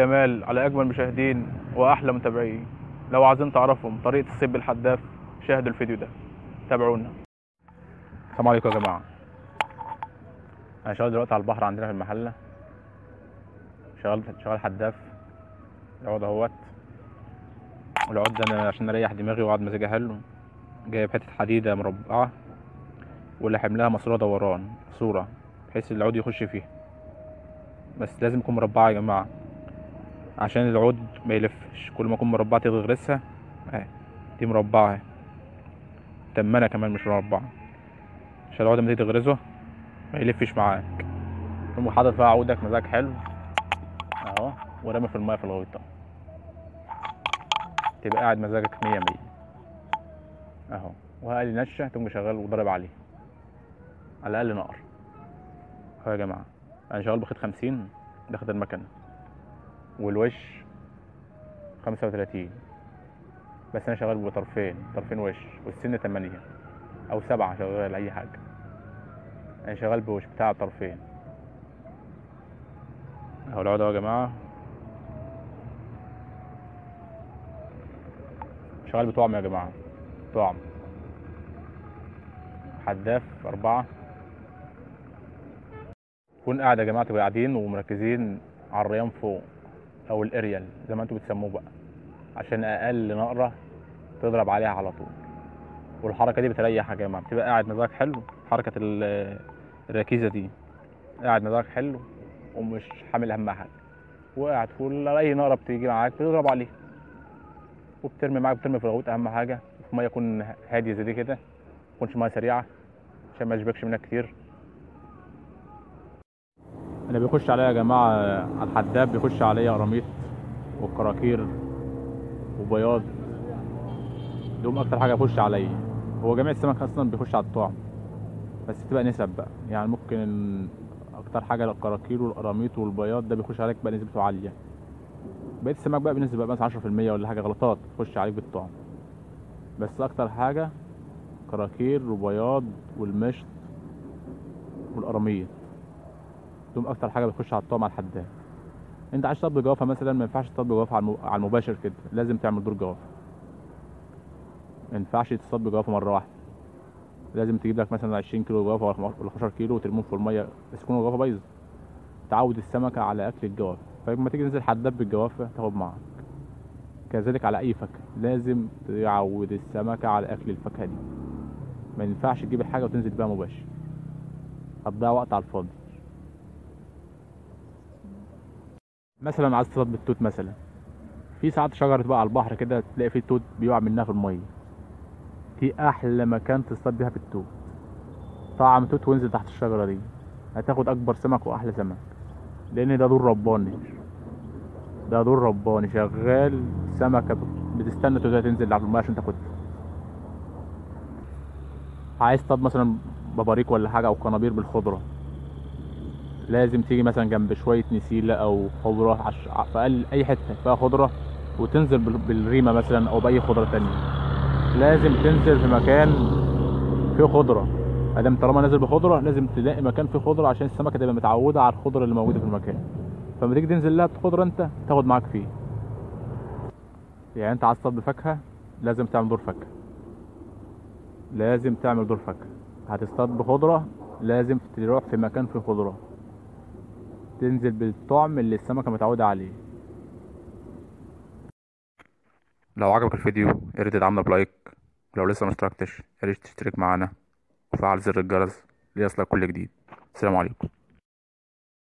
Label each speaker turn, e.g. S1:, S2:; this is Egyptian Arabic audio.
S1: جمال على اجمل مشاهدين واحلى متابعين لو عايزين تعرفوا طريقه الصيد بالحداف شاهدوا الفيديو ده تابعونا السلام عليكم يا جماعه انا شغال دلوقتي على البحر عندنا في المحله شغال شغال حداف العود اهوت والعود ده انا عشان اريح دماغي واقعد مزاجي حلو جايب حته حديده مربعه واللي حملها ماسوره دوران صوره بحيث العود يخش فيها بس لازم يكون مربعه يا جماعه عشان العود ما يلفش كل ما يكون مربعه تيجي تغرسها اهي دي مربعه اهي تمنه كمان مش مربعه عشان العود لما تيجي تغرزه ما يلفش معاك تقوم حاطط فيها عودك مزاج حلو اهو ورامي في الميه في الغويطه تبقى قاعد مزاجك مية مية اهو وهقلي نشة تقوم شغال وضارب عليه على الاقل نقر اهو يا جماعه انا شغال بخيط خمسين ده خيط المكنه والوش خمسة وتلاتين بس انا شغال بطرفين طرفين وش والسن تمانية او سبعة شغال اي حاجة انا شغال بوش بتاع طرفين اهو العود اهو يا جماعة شغال بطعم يا جماعة طعم حداف أربعة كون قاعد يا جماعة تبقوا قاعدين ومركزين على الريان فوق أو الأريال زي ما انتوا بتسموه بقى عشان أقل نقرة تضرب عليها على طول والحركة دي بتريح يا جماعة بتبقى قاعد مزاج حلو حركة ال- الركيزة دي قاعد مزاج حلو ومش حامل هم حاجة وقاعد كل أي نقرة بتيجي معاك بتضرب عليها وبترمي معاك بترمي في الغويط أهم حاجة في مية يكون هادية زي دي كده متكونش مية سريعة عشان ما يشبكش منك كتير اللي بيخش عليا يا جماعة على الحداب بيخش عليا قراميط والكراكير وبياض دول أكتر حاجة بيخش عليا هو جميع السمك أصلا بيخش على الطعم بس بتبقى نسب بقى يعني ممكن ال- أكتر حاجة الكراكير والقراميط والبياض ده بيخش عليك بقى نسبته عالية بقيت السمك بقى بنسبة بقى مثلا 10% ولا حاجة غلطات تخش عليك بالطعم بس أكتر حاجة كراكير وبياض والمشط والقراميط دول اكتر حاجه بتخش على الطعم على الحداد انت عايز تصطاد بجوافه مثلا ما ينفعش تصطاد بجوافه على الم- على المباشر كده لازم تعمل دور جوافه ما ينفعش تصطاد بجوافه مره واحده لازم تجيب لك مثلا 20 كيلو جوافه ولا 15 كيلو وترميهم في الميه بس تكون الجوافه بايظه تعود السمكه على اكل الجوافه فلما تيجي تنزل حداد بالجوافه تاخد معاك كذلك على اي فاكهه لازم تعود السمكه على اكل الفاكهه دي ما ينفعش تجيب الحاجه وتنزل بيها مباشر هتضيع وقت على الفاضي مثلا عايز تصطاد بالتوت مثلا في ساعات شجرة بقى على البحر كده تلاقي فيه توت بيقع منها في المية دي أحلى مكان تصطاد بيها بالتوت طعم توت وانزل تحت الشجرة دي هتاخد أكبر سمك وأحلى سمك لأن ده دور رباني ده دور رباني شغال سمكة بتستنى توتها تنزل على المية عشان تاخدها عايز تصطاد مثلا بباريك ولا حاجة أو قنابير بالخضرة لازم تيجي مثلا جنب شوية نسيلة أو خضرة عش... في أقل أي حتة فيها خضرة وتنزل بال- بالريمة مثلا أو بأي خضرة تانية لازم تنزل في مكان فيه خضرة ادام طالما نازل بخضرة لازم تلاقي مكان فيه خضرة عشان السمكة تبقى متعودة على الخضرة اللي موجودة في المكان فلما تيجي تنزل لها بخضرة انت تاخد معاك فيه يعني انت عايز تصطاد بفاكهة لازم تعمل دور فاكهة لازم تعمل دور فاكهة هتصطاد بخضرة لازم تروح في مكان فيه خضرة تنزل بالطعم اللي السمكة متعودة عليه لو عجبك الفيديو يا ريت تدعمنا بلايك ولو لسه مشتركتش يا ريت تشترك معانا وفعل زر الجرس ليصلك كل جديد السلام عليكم